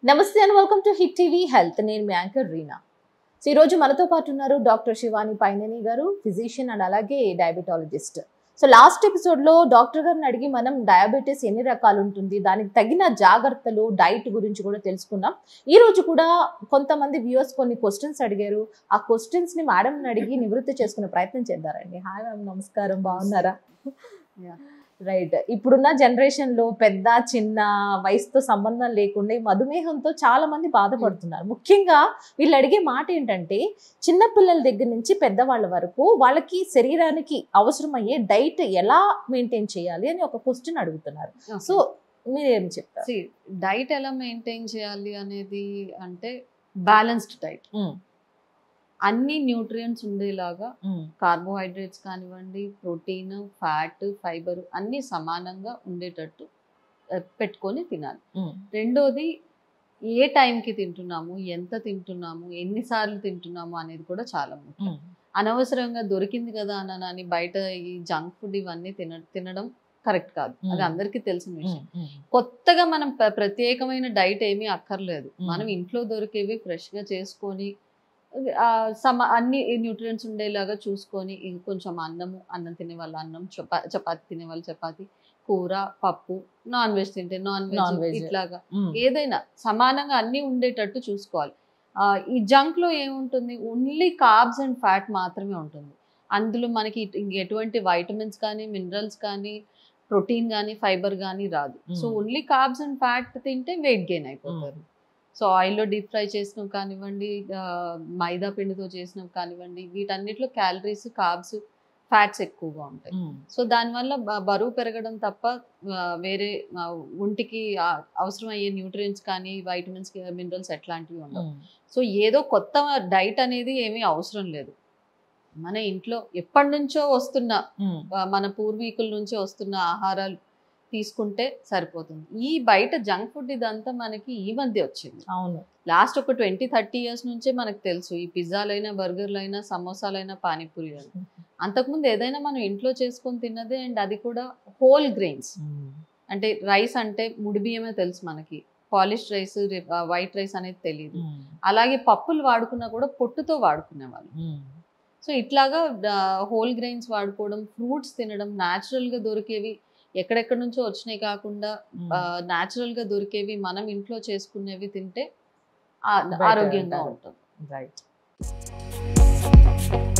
నమస్తే and welcome to Hit TV health నేను మీ యాంకర్ రీనా సో ఈరోజు మనతో పాటు ఉన్నారు డాక్టర్ శివాని పైనని గారు ఫిజిషియన్ అండ్ అలాగే డయాబెటాలజిస్ట్ సో లాస్ట్ ఎపిసోడ్లో డాక్టర్ గారిని అడిగి మనం డయాబెటీస్ ఎన్ని రకాలు ఉంటుంది దానికి తగిన జాగ్రత్తలు డైట్ గురించి కూడా తెలుసుకున్నాం ఈ రోజు కూడా కొంతమంది వ్యూవర్స్ కొన్ని క్వశ్చన్స్ అడిగారు ఆ క్వశ్చన్స్ ని మేడం అడిగి నివృత్తి చేసుకునే ప్రయత్నం చేద్దారండి హాయ్ మ్యామ్ నమస్కారం బాగున్నారా Yeah. రైట్ ఇప్పుడున్న జనరేషన్ లో పెద్ద చిన్న వయసుతో సంబంధం లేకుండా ఈ మధుమేహంతో చాలా మంది బాధపడుతున్నారు ముఖ్యంగా వీళ్ళు అడిగే మాట ఏంటంటే చిన్న పిల్లల దగ్గర నుంచి పెద్దవాళ్ళ వరకు వాళ్ళకి శరీరానికి అవసరమయ్యే డైట్ ఎలా మెయింటైన్ చేయాలి అని ఒక క్వశ్చన్ అడుగుతున్నారు సో మీరేం చెప్తారు డైట్ ఎలా మెయింటైన్ చేయాలి అనేది అంటే బ్యాలెన్స్డ్ డైట్ ఉమ్, అన్ని న్యూట్రియంట్స్ ఉండేలాగా ఉమ్, కార్బోహైడ్రేట్స్ కానివ్వండి ప్రోటీన్ ఫ్యాట్ ఫైబర్ అన్ని సమానంగా ఉండేటట్టు ఆ, పెట్టుకొని తినాలి ఉమ్, రెండోది ఏ టైంకి తింటున్నాము ఎంత తింటున్నాము ఎన్నిసార్లు తింటున్నాము అనేది కూడా చాలా ముఖ్యం ఉమ్, అనవసరంగా దొరికింది కదా అని అని బయట ఈ జంక్ ఫుడ్ ఇవన్నీ తిన తినడం కరెక్ట్ కాదు అది Hmm. అందరికీ తెలిసిన విషయం ఉమ్, ఉమ్, కొత్తగా మనం ప్ర- ప్రత్యేకమైన డైట్ ఏమీ అక్కర్లేదు Hmm. మనం ఇంట్లో దొరికేవి fresh గా చేసుకొని ఆ, సమ అన్ని న్యూట్రియంట్స్ ఉండేలాగా చూసుకొని ఇంక కొంచెం అన్నము అన్నం తినే వాళ్ళు అన్నం చపా చపాతి తినే వాళ్ళు చపాతి కూర పప్పు నాన్ వెజ్ తింటే నాన్ Non-veg. వెజ్ ఇట్లాగా ఉమ్, ఏదైనా సమానంగా అన్ని ఉండేటట్టు చూసుకోవాలి ఆ, ఈ జంక్ లో ఏముంటుంది ఓన్లీ కార్బ్స్ అండ్ ఫ్యాట్ మాత్రమే ఉంటుంది అందులో మనకి ఇట్- ఇంక ఎటువంటి వైటమిన్స్ కానీ మినరల్స్ కానీ ప్రోటీన్ కానీ ఫైబర్ కానీ రాదు so Hmm. Only carbs and fat తింటే వెయిట్ గెయిన్ అయిపోతారు సో ఆయిల్లో డీప్ ఫ్రై చేసినవి కానివ్వండి ఆ, మైదా పిండితో చేసినవి కానివ్వండి వీటన్నిటిలో క్యాలరీస్ కార్బ్స్ ఫ్యాట్స్ ఎక్కువగా ఉంటాయి ఉమ్, సో దానివల్ల బ- బరువు పెరగడం తప్ప ఆ, వేరే ఆ, ఒంటికి ఆ, అవసరమయ్యే న్యూట్రియంట్స్ కానీ వైటమిన్స్ మినరల్స్ ఎట్లాంటివి ఉండవు ఉమ్, సో ఏదో కొత్త డైట్ అనేది ఏమీ అవసరం లేదు మన ఇంట్లో ఎప్పటి నుంచో వస్తున్న ఉమ్, ఆ, మన పూర్వీకుల నుంచి వస్తున్న ఆహారాలు తీసుకుంటే సరిపోతుంది ఈ బయట జంక్ ఫుడ్ ఇదంతా మనకి ఈ మధ్య వచ్చింది అవును లాస్ట్ ఒక ట్వంటీ థర్టీ ఇయర్స్ నుంచే మనకు తెలుసు ఈ పిజ్జాలైనా బర్గర్లైనా సమోసాలైనా పానీపూరి అంతకుముందు ఏదైనా మనం ఇంట్లో చేసుకొని తిన్నదే అండ్ అది కూడా హోల్ గ్రెయిన్స్ ఉమ్, అంటే రైస్ అంటే ముడి బియ్యమే తెలుసు మనకి పాలిష్ రైస్ వైట్ రైస్ అనేది తెలియదు ఉమ్, అలాగే పప్పులు వాడుకున్నా కూడా పొట్టుతో వాడుకునేవాళ్ళు ఉమ్, సో ఇట్లాగా హోల్ గ్రెయిన్స్ వాడుకోవడం ఫ్రూట్స్ తినడం natural గా దొరికేవి ఎక్కడెక్కడ నుంచో వచ్చినాయి కాకుండా ఉమ్. natural గా దొరికేవి మనం ఇంట్లో చేసుకునేవి తింటే ఆ- Better ఆరోగ్యంగా అంటారు. ఉంటుంది రైట్